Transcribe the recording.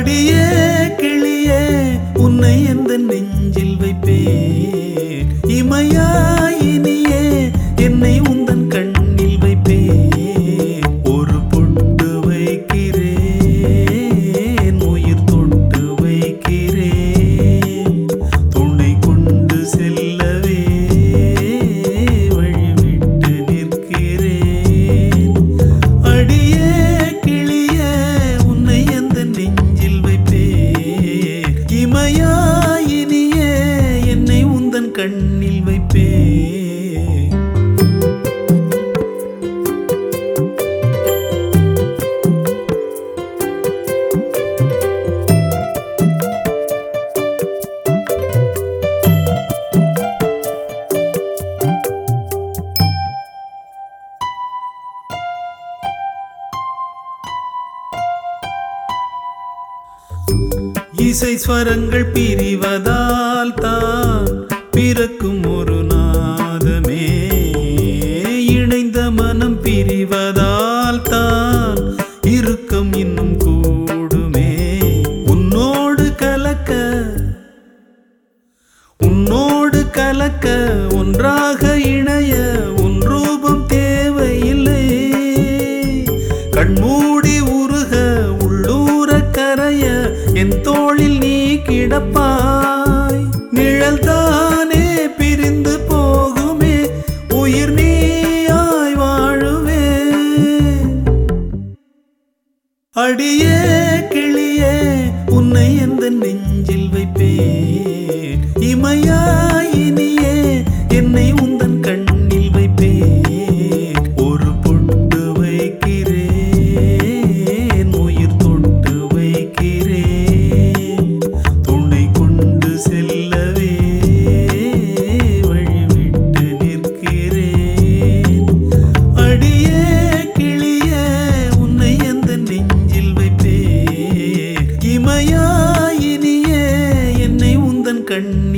அடியே கிளியே உன்னை எந்த நெஞ்சில் வைப்பேன் இமையாயினியே என்னை உந்தன் கண்ணில் வைப்பேன் ஒரு பொட்டு வைக்கிறேன் உயிர் தொட்டு வைக்கிறேன் துணை கொண்டு செல்லவே வழிவிட்டு நிற்கிறேன் அடியே கிளியே உன்னை எந்த நெஞ்சில் வைப்பேன் இமையாயினியே என்னை உந்தன் கண்ணில் வைப்பேன் இசை ஸ்வரங்கள் பிரிவதால் தான் பிறக்கும் ஒரு நாதமே இணைந்த மனம் பிரிவதால் தான் இறுக்கம் இன்னும் கூடுமே உன்னோடு கலக்க உன்னோடு கலக்க ஒன்றாக இணைய உன் ரூபம் தேவையில்லை கண்மூடி உருக உள்ளூர கரைய என் தோளில் நீ கிடப்பாய் நிழல் தானே பிரிந்து போகுமே உயிர் நீயாய் வாழுவே அடியே கிளியே உன்னை எந்த நெஞ்சில் வைப்பேன் இமையாயினியே என்னை உந்தன் கண்ணில் வைப்பேன் ஒரு பொட்டு வைக்கிறேன் உயிர் தொட்டு வைக்கிறேன் துணை கொண்டு செல்லவே வழிவிட்டு நிற்கிறேன் அடியே கிளியே உன்னை எந்த நெஞ்சில் வைப்பேன் இமையாயினியே என்னை உந்தன் கண்